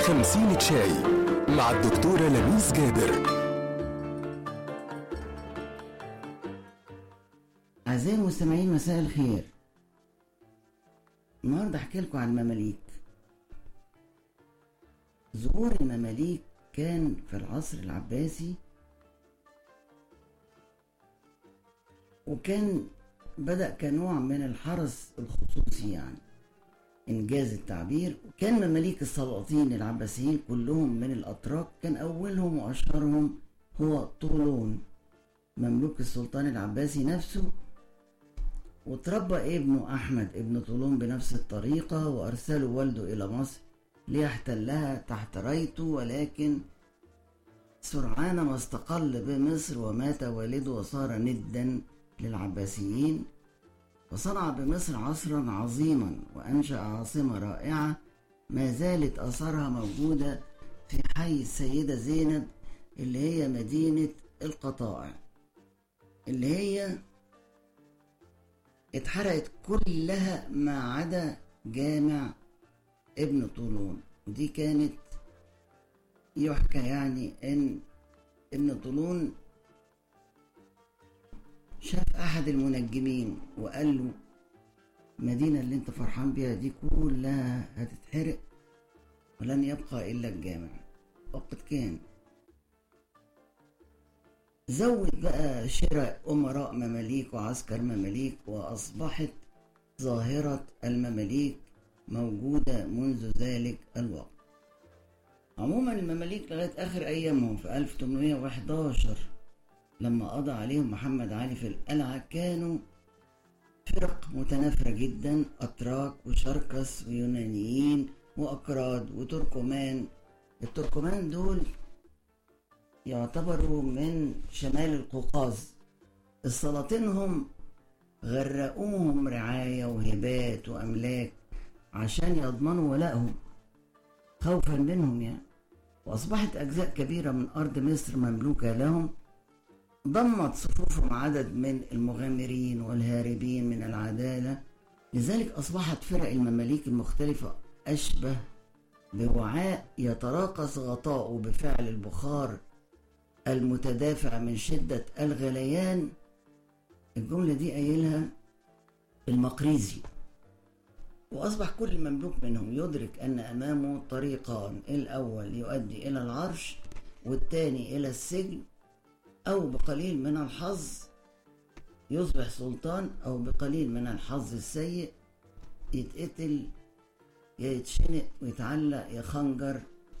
خمسين شاي مع الدكتورة لميس جابر أعزائي المستمعين مساء الخير النهاردة أحكي لكم عن المماليك ظهور المماليك كان في العصر العباسي وكان بدأ كنوع من الحرس الخصوصي يعني إنجاز التعبير وكان مماليك السلاطين العباسيين كلهم من الأتراك كان أولهم وأشهرهم هو طولون مملوك السلطان العباسي نفسه وتربى ابنه أحمد ابن طولون بنفس الطريقة وأرسله والده إلى مصر ليحتلها تحت رايته ولكن سرعان ما استقل بمصر ومات والده وصار ندا للعباسيين وصنع بمصر عصرا عظيما وأنشأ عاصمة رائعة ما زالت أثارها موجودة في حي السيدة زينب اللي هي مدينة القطائع اللي هي اتحرقت كلها ما عدا جامع ابن طولون ودي كانت يحكى يعني ان ابن طولون شاف احد المنجمين وقال له المدينة اللي انت فرحان بيها دي كلها هتتحرق ولن يبقى الا الجامع وقد كان زود بقى شراء أمراء مماليك وعسكر مماليك وأصبحت ظاهرة المماليك موجودة منذ ذلك الوقت عموما المماليك لغاية آخر أيامهم في 1811 لما قضى عليهم محمد علي في القلعة كانوا فرق متنافرة جدا أتراك وشركس ويونانيين وأكراد وتركمان التركمان دول يعتبروا من شمال القوقاز السلاطينهم غرقوهم رعاية وهبات وأملاك عشان يضمنوا ولائهم خوفا منهم يعني وأصبحت أجزاء كبيرة من أرض مصر مملوكة لهم ضمت صفوفهم عدد من المغامرين والهاربين من العدالة لذلك أصبحت فرق المماليك المختلفة أشبه بوعاء يتراقص غطاؤه بفعل البخار المتدافع من شدة الغليان الجملة دي قايلها المقريزي وأصبح كل مملوك منهم يدرك أن أمامه طريقان الأول يؤدي إلى العرش والثاني إلى السجن أو بقليل من الحظ يصبح سلطان أو بقليل من الحظ السيء يتقتل يا يتشنق ويتعلق يا خنجر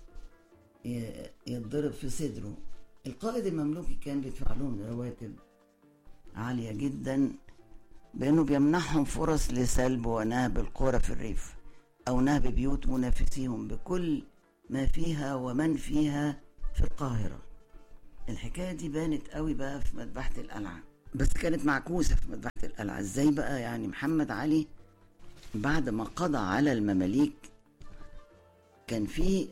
يتضرب في صدره القائد المملوكي كان بيدفع لهم رواتب عالية جدا بأنه بيمنحهم فرص لسلب ونهب القرى في الريف أو نهب بيوت منافسيهم بكل ما فيها ومن فيها في القاهرة الحكاية دي بانت قوي بقى في مذبحة القلعة بس كانت معكوسة في مذبحة القلعة ازاي بقى يعني محمد علي بعد ما قضى على المماليك كان في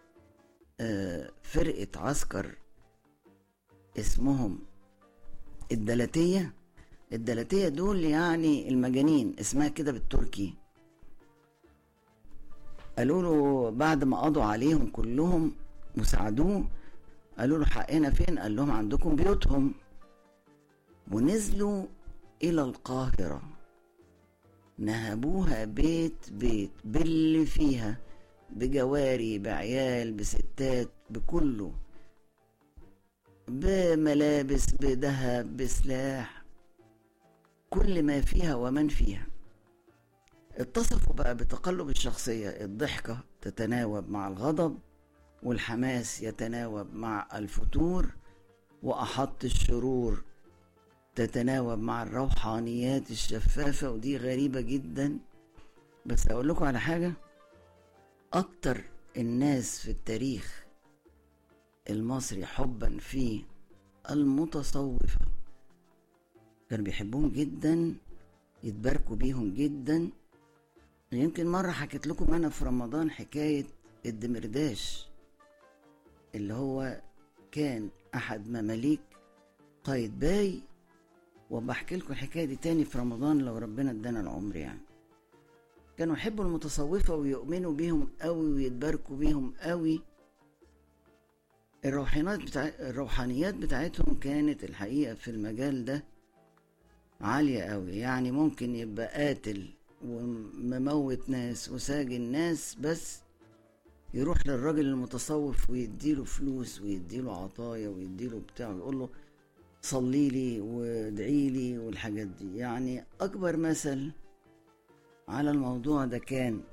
فرقة عسكر اسمهم الدلاتية الدلاتية دول يعني المجانين اسمها كده بالتركي قالوا له بعد ما قضوا عليهم كلهم وساعدوه قالوا له حقنا فين قال لهم عندكم بيوتهم ونزلوا إلى القاهرة نهبوها بيت بيت باللي فيها بجواري بعيال بستات بكله بملابس بذهب بسلاح كل ما فيها ومن فيها اتصفوا بقى بتقلب الشخصية الضحكة تتناوب مع الغضب والحماس يتناوب مع الفتور وأحط الشرور تتناوب مع الروحانيات الشفافة ودي غريبة جدا بس أقول لكم على حاجة أكتر الناس في التاريخ المصري حبا في المتصوفة كانوا بيحبوهم جدا يتباركوا بيهم جدا يمكن مرة حكيت لكم أنا في رمضان حكاية الدمرداش اللي هو كان أحد مماليك قايتباي وبحكي لكم الحكاية دي تاني في رمضان لو ربنا ادانا العمر يعني كانوا يحبوا المتصوفة ويؤمنوا بيهم قوي ويتباركوا بيهم قوي الروحانيات بتاع الروحانيات بتاعتهم كانت الحقيقة في المجال ده عالية قوي يعني ممكن يبقى قاتل ومموت ناس وساجن ناس بس يروح للراجل المتصوف ويديله فلوس ويديله عطايا ويديله بتاع ويقول له صلي لي وادعي لي والحاجات دي يعني اكبر مثل على الموضوع ده كان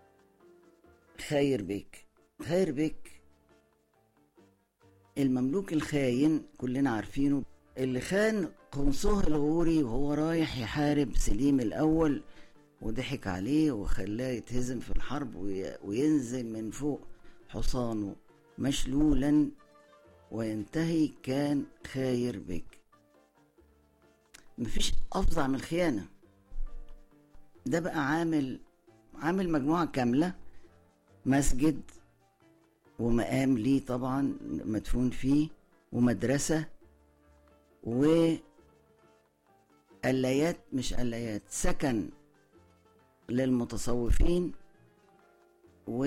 خير بك خير بك المملوك الخاين كلنا عارفينه اللي خان قنصه الغوري وهو رايح يحارب سليم الأول وضحك عليه وخلاه يتهزم في الحرب وي- وينزل من فوق حصانه مشلولا وينتهي كان خاير بك مفيش أفظع من الخيانة ده بقى عامل عامل مجموعة كاملة مسجد ومقام ليه طبعا مدفون فيه ومدرسة و قلايات مش قلايات سكن للمتصوفين و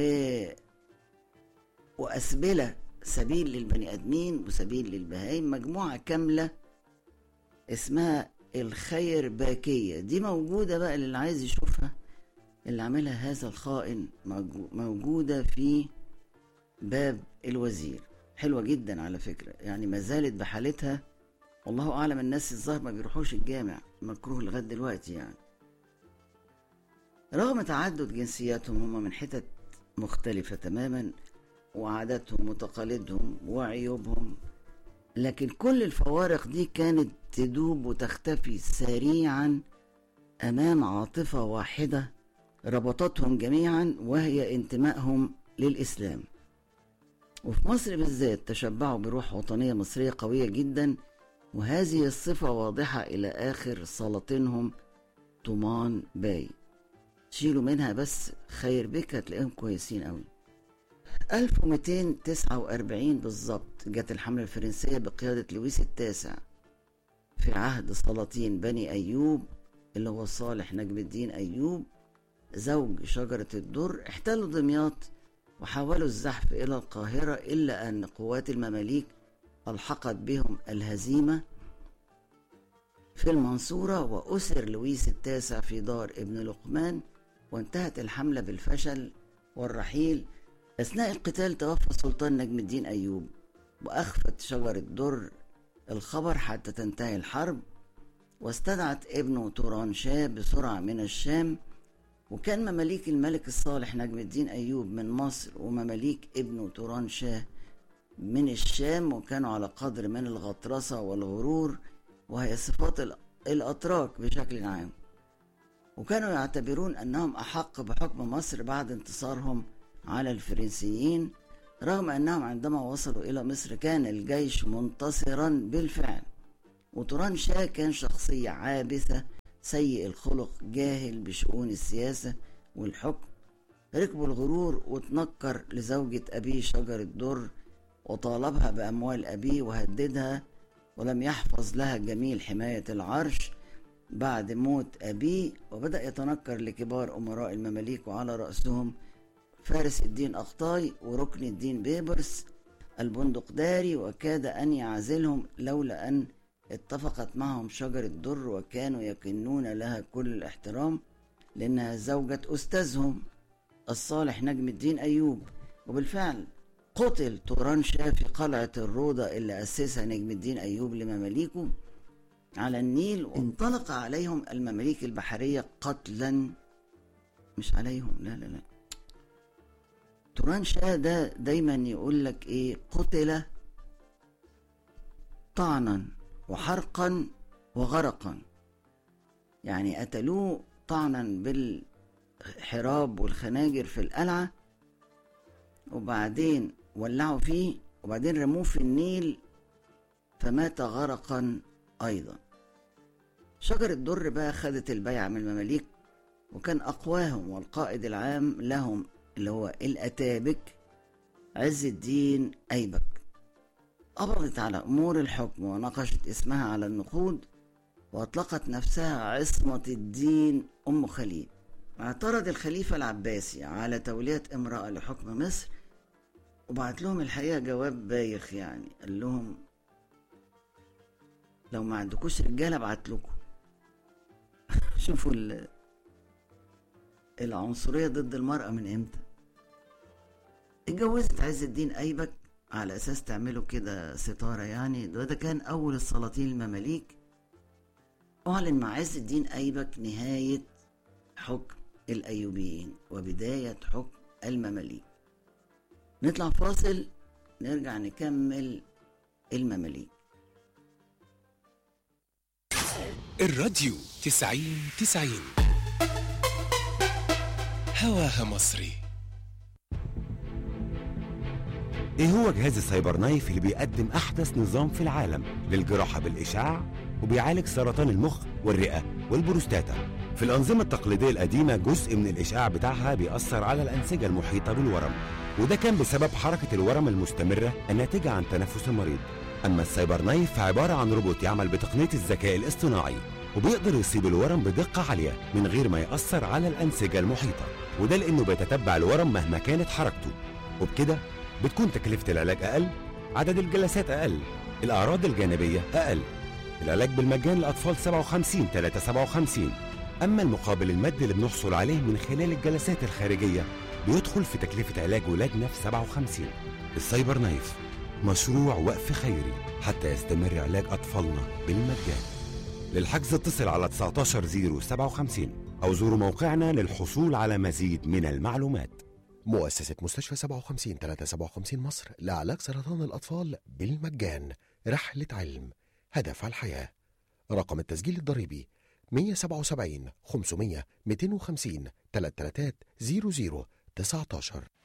وأسبلة سبيل للبني آدمين وسبيل للبهايم مجموعة كاملة اسمها الخير باكية دي موجودة بقى للي عايز يشوفها اللي عاملها هذا الخائن موجو- موجودة في باب الوزير حلوة جدا على فكرة يعني ما زالت بحالتها والله أعلم الناس الظاهر ما بيروحوش الجامع مكروه لغاية دلوقتي يعني رغم تعدد جنسياتهم هم من حتت مختلفة تماما وعاداتهم وتقاليدهم وعيوبهم لكن كل الفوارق دي كانت تدوب وتختفي سريعا أمام عاطفة واحدة ربطتهم جميعا وهي انتمائهم للإسلام وفي مصر بالذات تشبعوا بروح وطنية مصرية قوية جدا وهذه الصفة واضحة إلى آخر سلاطينهم طومان باي شيلوا منها بس خير بك هتلاقيهم كويسين قوي 1249 بالظبط جت الحملة الفرنسية بقيادة لويس التاسع في عهد سلاطين بني أيوب اللي هو صالح نجم الدين أيوب زوج شجرة الدر احتلوا دمياط وحاولوا الزحف إلى القاهرة إلا أن قوات المماليك ألحقت بهم الهزيمة في المنصورة وأسر لويس التاسع في دار ابن لقمان وانتهت الحملة بالفشل والرحيل أثناء القتال توفى سلطان نجم الدين أيوب وأخفت شجرة در الخبر حتى تنتهي الحرب واستدعت ابنه توران شاه بسرعة من الشام وكان مماليك الملك الصالح نجم الدين أيوب من مصر ومماليك ابنه توران شاه من الشام وكانوا على قدر من الغطرسة والغرور وهي صفات ال- الأتراك بشكل عام وكانوا يعتبرون أنهم أحق بحكم مصر بعد انتصارهم على الفرنسيين رغم أنهم عندما وصلوا إلى مصر كان الجيش منتصرا بالفعل وتوران شاه كان شخصية عابثة سيء الخلق جاهل بشؤون السياسة والحكم ركبوا الغرور وتنكر لزوجة أبيه شجرة در وطالبها بأموال أبيه وهددها ولم يحفظ لها جميل حماية العرش بعد موت أبيه وبدأ يتنكر لكبار أمراء المماليك وعلى رأسهم فارس الدين أخطاي وركن الدين بيبرس البندقداري وكاد أن يعزلهم لولا أن اتفقت معهم شجرة در وكانوا يكنون لها كل الاحترام لأنها زوجة أستاذهم الصالح نجم الدين أيوب وبالفعل قتل توران شاه في قلعة الروضة اللي أسسها نجم الدين أيوب لمماليكه على النيل وانطلق عليهم المماليك البحرية قتلا مش عليهم لا لا لا توران شاه ده دايما يقول لك ايه قتل طعنا وحرقا وغرقا يعني قتلوه طعنا بالحراب والخناجر في القلعة وبعدين ولعوا فيه وبعدين رموه في النيل فمات غرقا أيضا شجرة در بقى خدت البيعة من المماليك وكان أقواهم والقائد العام لهم اللي هو الأتابك عز الدين أيبك قبضت على أمور الحكم ونقشت اسمها على النقود وأطلقت نفسها عصمة الدين أم خليل اعترض الخليفة العباسي على تولية امرأة لحكم مصر وبعت لهم الحقيقة جواب بايخ يعني قال لهم لو ما عندكوش رجالة ابعت لكم شوفوا ال- العنصرية ضد المرأة من امتى اتجوزت عز الدين ايبك على اساس تعملوا كده ستارة يعني ده, ده كان اول السلاطين المماليك اعلن مع عز الدين ايبك نهاية حكم الايوبيين وبداية حكم المماليك نطلع فاصل نرجع نكمل المماليك الراديو تسعين تسعين هواها مصري ايه هو جهاز السايبر نايف اللي بيقدم احدث نظام في العالم للجراحه بالاشعاع وبيعالج سرطان المخ والرئه والبروستاتا في الانظمه التقليديه القديمه جزء من الاشعاع بتاعها بيأثر على الانسجه المحيطه بالورم وده كان بسبب حركه الورم المستمره الناتجه عن تنفس المريض اما السايبر نايف فعباره عن روبوت يعمل بتقنيه الذكاء الاصطناعي وبيقدر يصيب الورم بدقه عاليه من غير ما يأثر على الانسجه المحيطه وده لانه بيتتبع الورم مهما كانت حركته وبكده بتكون تكلفة العلاج أقل عدد الجلسات أقل الأعراض الجانبية أقل العلاج بالمجان لأطفال 57 3 57 أما المقابل المادي اللي بنحصل عليه من خلال الجلسات الخارجية بيدخل في تكلفة علاج ولادنا في 57 السايبر نايف مشروع وقف خيري حتى يستمر علاج أطفالنا بالمجان للحجز اتصل على 19057 أو زوروا موقعنا للحصول على مزيد من المعلومات مؤسسة مستشفى 57 357 مصر لعلاج سرطان الأطفال بالمجان رحلة علم هدف الحياة رقم التسجيل الضريبي 177 500 250 33 00 19